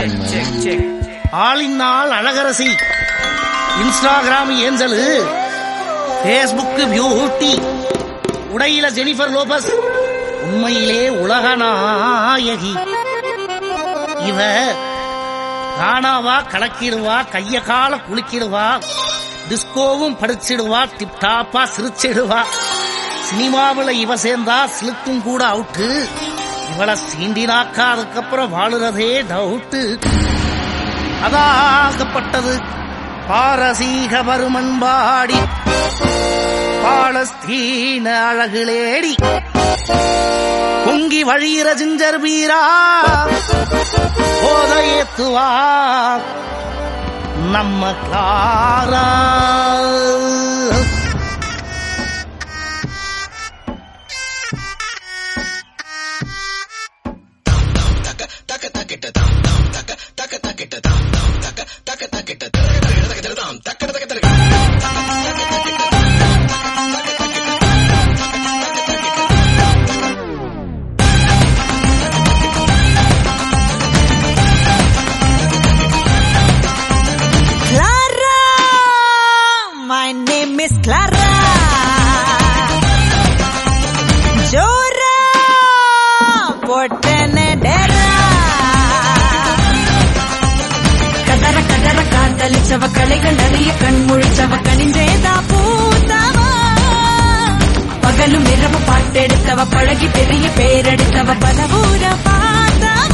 Check check check ஆளினால் Azhagarasi Instagram angel Facebook beauty உடையில Jennifer Lopez உண்மையிலே உலக நாயகி இவ காணாவா கலக்கிடுவா கைய கால குலுக்கிடுவா டிஸ்கோவும் படிச்சிடுவா டிப்டாப்பா சிரிச்சிடுவா சினிமாவுல இவ சேர்ந்தா சிலுக்கும் கூட அவுட்டு இவளை சீண்டினாக்கா அதுக்கப்புறம் வாழுறதே டவுட்டு அதாகப்பட்டது பாரசீக வருமன்பாடி பாலஸ்தீன அழகுலேடி பொங்கி வழியிற ஜிஞ்சர் வீரா போத ஏத்துவா நம்ம காரா Clara, my name is Clara. Jora, பொட்டன டெரா. கதற கதற காத்தலிச்சவ கலைகள் நிறைய கண் முழிச்சவ கணிஞ்சேதா பூத்தவ பகலும் இரவு பாட்டெடுத்தவ பழகி பெரிய பேரெடுத்தவ பல ஊர பார்த்தவ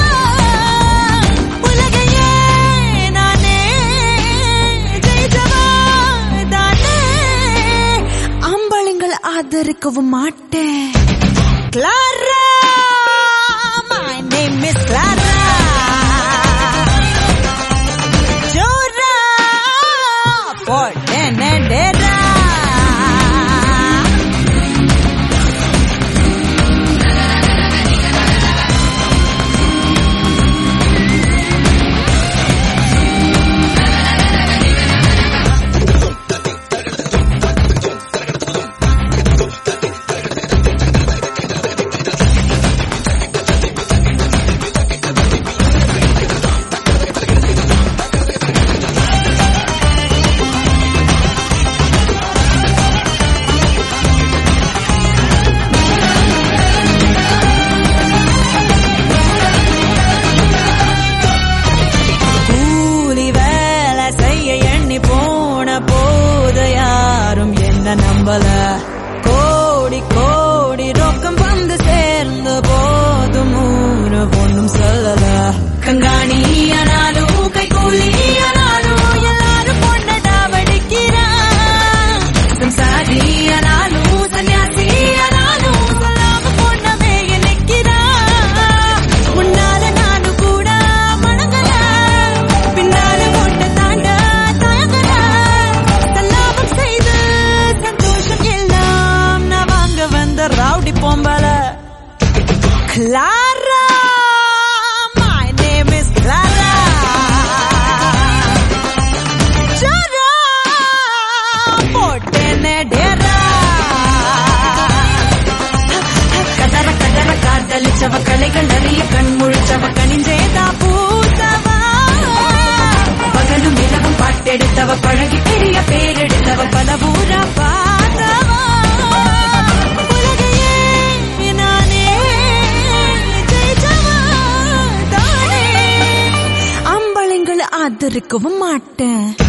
உலகையே நானே ஜெயிச்சவா தானே அம்பளங்கள் ஆதரிக்கவும் மாட்டேன் Clara my name is Clara ஜோரா போட்டேன் டேரா கூலி வேலை செய்ய எண்ணி போன போது யாரும் என்ன நம்பல கோடி கோடி ரொக்கம் வந்து சேர்ந்த போதும் ஊரு ஒண்ணும் சொல்லல கங்காணி ஆனாலும் கை கூலி ஆனாலும் எல்லாரும் பொண்ணடா வடிக்கிறான் சம்சாரி ஆனாலும் சன்னியாசி ஆனாலும் சொல்லாம பொண்ணவே நிற்கிறான் முன்னால நானும் கூட மணங்கல பின்னால போட்ட தாண்ட தயங்கல தல்லாபம் செய்து சந்தோஷம் எல்லாம் நான் வாங்க வந்த ரவுடி பொம்பல Clara my name is Clara ஜோரா போட்டேனே டேரா கதற கதற காதலிச்சவ கலைகள் நிறைய கண் முழிச்சவ கணிஞ்சேதா பூத்தவா பகலும் இரவும் பாட்டெடுத்தவ பழகி பெரிய பேரெடுத்தவ பல ஊரா பார்த்தவா உலகையே நானே ஜெயிச்சவா தானே அம்பளங்கள் ஆதரிக்கவும் மாட்டேன்